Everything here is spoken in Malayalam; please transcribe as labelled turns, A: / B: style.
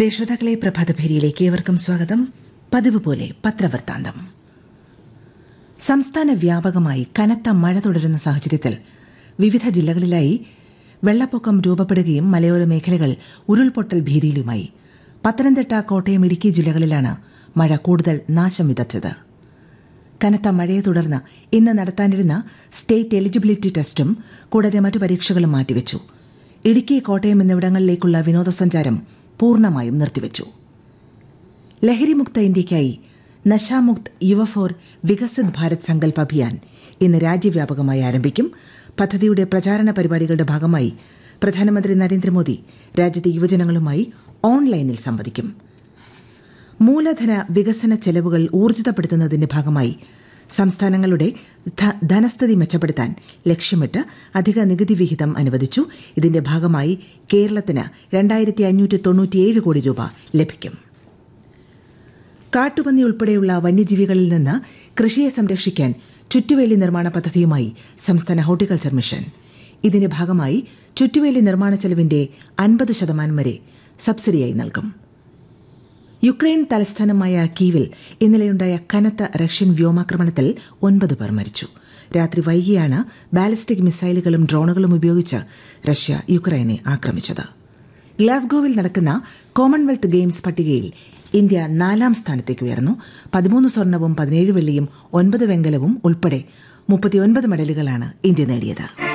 A: പ്രിയ ശ്രോതാക്കളെ പ്രഭാതഭേരിയിലേക്ക് ഏവർക്കും സ്വാഗതം പതിവ് പോലെ പത്രവൃത്താന്തം സംസ്ഥാന വ്യാപകമായി കനത്ത മഴ തുടരുന്ന സാഹചര്യത്തിൽ വിവിധ ജില്ലകളിലായി വെള്ളപ്പൊക്കം രൂപപ്പെടുകയും മലയോര മേഖലകൾ ഉരുൾപൊട്ടൽ ഭീതിയിലുമായി പത്തനംതിട്ട കോട്ടയം ഇടുക്കി ജില്ലകളിലാണ് മഴ കൂടുതൽ നാശം വിതച്ചത് കനത്ത മഴയെ തുടർന്ന് ഇന്ന് നടത്താനിരുന്ന സ്റ്റേറ്റ് എലിജിബിലിറ്റി ടെസ്റ്റും കൂടാതെ മറ്റു പരീക്ഷകളും മാറ്റിവെച്ചു ഇടുക്കി കോട്ടയം എന്നിവിടങ്ങളിലേക്കുള്ള വിനോദസഞ്ചാരം പൂർണ്ണമായും നിർത്തിവച്ചു ലഹരിമുക്ത ഇന്ത്യയ്ക്കായി നശാമുക്ത് യുവഫോർ വികസിത് ഭാരത് സങ്കൽപ് അഭിയാൻ ഇന്ന് രാജ്യവ്യാപകമായി ആരംഭിക്കും പദ്ധതിയുടെ പ്രചാരണ പരിപാടികളുടെ ഭാഗമായി പ്രധാനമന്ത്രി നരേന്ദ്രമോദി രാജ്യത്തെ യുവജനങ്ങളുമായി ഓൺലൈനിൽ സംവദിക്കും മൂലധന വികസന ചെലവുകൾ ഊർജിതപ്പെടുത്തുന്നതിന്റെ ഭാഗമായി സംസ്ഥാനങ്ങളുടെ ധ- ധനസ്ഥിതി മെച്ചപ്പെടുത്താൻ ലക്ഷ്യമിട്ട് അധിക നികുതി വിഹിതം അനുവദിച്ചു ഇതിന്റെ ഭാഗമായി കേരളത്തിന് രണ്ടായിരത്തി അഞ്ഞൂറ്റി തൊണ്ണൂറ്റിയേഴ് കോടി രൂപ ലഭിക്കും കാട്ടുപന്നി ഉൾപ്പെടെയുള്ള വന്യജീവികളിൽ നിന്ന് കൃഷിയെ സംരക്ഷിക്കാൻ ചുറ്റുവേലി നിർമ്മാണ പദ്ധതിയുമായി സംസ്ഥാന ഹോർട്ടിക്കൾച്ചർ മിഷൻ ഇതിന്റെ ഭാഗമായി ചുറ്റുവേലി നിർമ്മാണ ചെലവിന്റെ അൻപത് ശതമാനം വരെ സബ്സിഡിയായി നൽകും യുക്രൈൻ തലസ്ഥാനമായ കീവിൽ ഇന്നലെയുണ്ടായ കനത്ത റഷ്യൻ വ്യോമാക്രമണത്തിൽ ഒൻപത് പേർ മരിച്ചു രാത്രി വൈകിയാണ് ബാലിസ്റ്റിക് മിസൈലുകളും ഡ്രോണുകളും ഉപയോഗിച്ച് റഷ്യ യുക്രൈനെ ആക്രമിച്ചത് ഗ്ലാസ്ഗോവിൽ നടക്കുന്ന കോമൺവെൽത്ത് ഗെയിംസ് പട്ടികയിൽ ഇന്ത്യ നാലാം സ്ഥാനത്തേക്ക് ഉയർന്നു പതിമൂന്ന് സ്വർണവും പതിനേഴ് വെള്ളിയും ഒൻപത് വെങ്കലവും ഉൾപ്പെടെ മുപ്പത്തിയൊൻപത് മെഡലുകളാണ് ഇന്ത്യ നേടിയത്